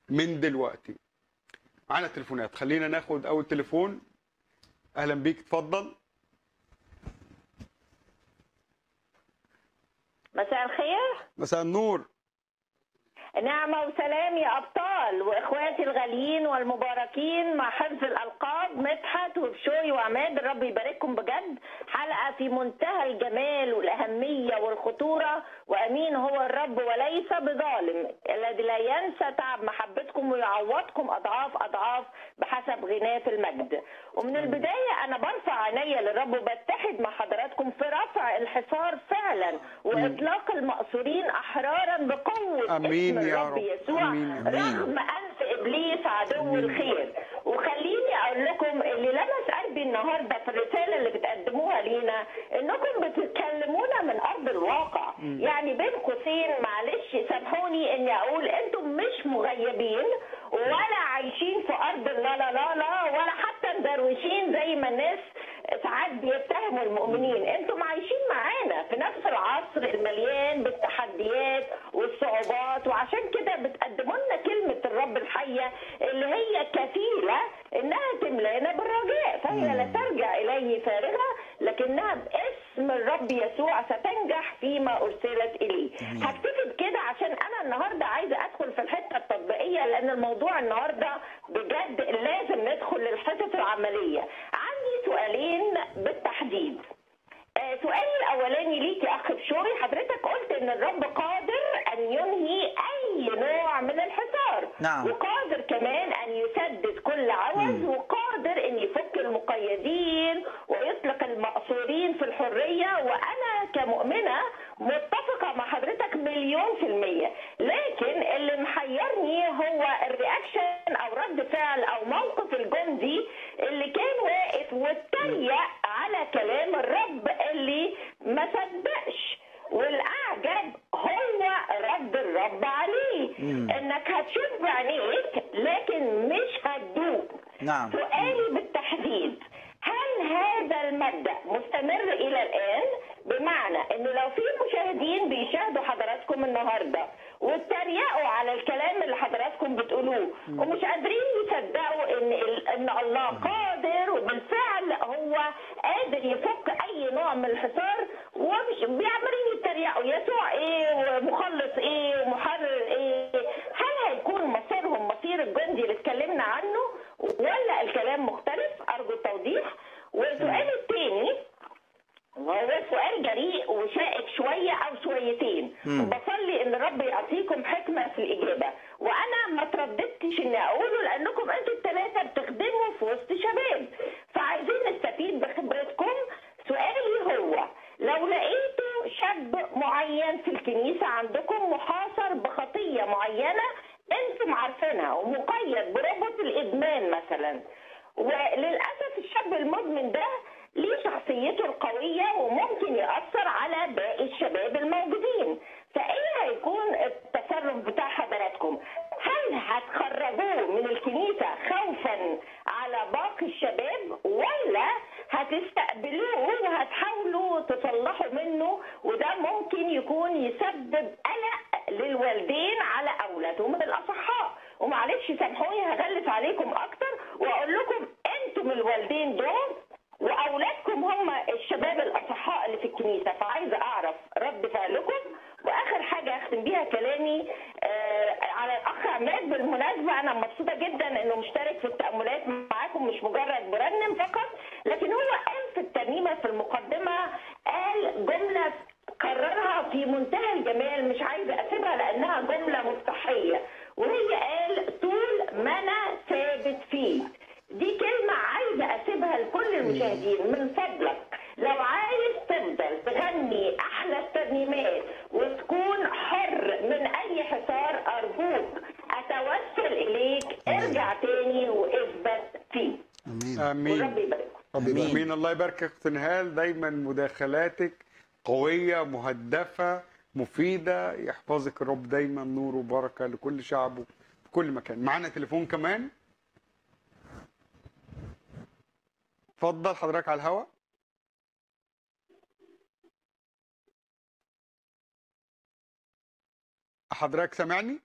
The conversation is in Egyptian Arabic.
من دلوقتي معانا تليفونات خلينا ناخد اول تليفون اهلا بيك اتفضل مساء الخير مساء النور نعمة وسلام يا أبطال وإخواتي الغاليين والمباركين مع حفظ الألقاب مدحت وبشوي وعماد الرب يبارككم بجد حلقة في منتهى الجمال والأهمية والخطورة وأمين هو الرب وليس بظالم الذي لا ينسى تعب محبتكم ويعوضكم أضعاف أضعاف بحسب غناه في المجد ومن البداية أنا برفع عينيا للرب وبتحد مع حضراتكم في رفع الحصار فعلا وإطلاق المأسورين أحرارا بقوة آمين اسم يا الرب رب. يسوع آمين. آمين. رغم أنف إبليس عدو الخير وخليني أقول لكم اللي لمس قلبي النهاردة في الرسالة اللي بتقدموها لينا إنكم بتتكلمونا من أرض الواقع يعني بين قوسين معلش سامحوني إني أقول أنتم مش مغيبين ولا عايشين في أرض لا لا لا لا ولا حتى مدروشين زي ما الناس ساعات بيتهموا المؤمنين انتم عايشين معانا في نفس العصر المليان بالتحديات والصعوبات وعشان كده بتقدموا لنا كلمة الرب الحية اللي هي كفيلة انها تملانا بالرجاء فهي لا ترجع اليه فارغة لكنها باسم الرب يسوع ستنجح فيما ارسلت اليه هكتفي بكده عشان انا النهاردة عايزة ادخل في الحتة التطبيقية لان الموضوع النهاردة بجد لازم ندخل للحصص العملية عندي سؤالين بالتحديد آه، سؤالي الاولاني ليك يا اخ بشوي حضرتك قلت ان الرب قادر ان ينهي اي نوع من الحصار نعم. وقادر كمان ان يسدد كل عوز وقادر ان يفك المقيدين ويطلق المأسورين في الحرية وانا كمؤمنة متفقة مع حضرتك مليون في المية لكن اللي محيرني هو الرياكشن او رد فعل او موقف الجندي اللي كان واقف واتريق على كلام الرب اللي ما صدقش والاعجب هو رد الرب عليه انك هتشوف بعينيك لكن مش هتدوق نعم سؤالي بالتحديد هل هذا المبدأ مستمر إلى الآن؟ بمعنى إنه لو في مشاهدين بيشاهدوا حضراتكم النهارده واتريقوا على الكلام اللي حضراتكم بتقولوه ومش قادرين يصدقوا إن ال- إن الله قادر وبالفعل هو قادر يفك أي نوع من الحصار ومش بيعملين يتريقوا يسوع إيه ومخلص إيه ومحرر إيه هل هيكون مصيرهم مصير الجندي اللي اتكلمنا عنه ولا الكلام مختلف ارجو التوضيح والسؤال الثاني وهو سؤال جريء وشائك شويه او شويتين بصلي ان الرب يعطيكم حكمه في الاجابه وانا ما ترددتش اني اقوله لانكم انتوا الثلاثه بتخدموا في وسط شباب فعايزين نستفيد بخبرتكم سؤالي هو لو لقيتوا شاب معين في الكنيسه عندكم محاصر بخطيه معينه انتم عارفينها ومقيد بربط الادمان مثلا وللاسف الشاب المدمن ده ليه شخصيته القويه وممكن ياثر على باقي الشباب الموجودين فايه هيكون التصرف بتاع حضراتكم هل هتخرجوه من الكنيسه خوفا على باقي الشباب ولا هتستقبلوه وهتحاولوا تصلحوا منه وده ممكن يكون يسبب قلق للوالدين على اولادهم الاصحاء ومعلش سامحوني هغلس عليكم اكتر واقول لكم انتم الوالدين دول واولادكم هم الشباب الاصحاء اللي في الكنيسه فعايزه اعرف رد فعلكم واخر حاجه اختم بيها كلامي آه على الاخ عماد بالمناسبه انا مبسوطه جدا انه مشترك في التاملات معاكم مش مجرد مرنم فقط لكن هو قال في الترنيمه في المقدمه قال جمله كررها في منتهى الجمال مش عايزه اسيبها لانها جمله مفتاحيه وهي قال طول ما انا ثابت فيه دي كلمة عايزة أسيبها لكل المشاهدين من فضلك لو عايز تفضل تغني أحلى الترنيمات وتكون حر من أي حصار أرجوك أتوسل إليك ارجع تاني واثبت فيه امين امين ورب يبارككم رب آمين. امين الله يباركك يا اخت نهال دايما مداخلاتك قويه مهدفه مفيده يحفظك الرب دايما نور وبركه لكل شعبه في كل مكان معانا تليفون كمان اتفضل حضرتك على الهواء حضرتك سامعني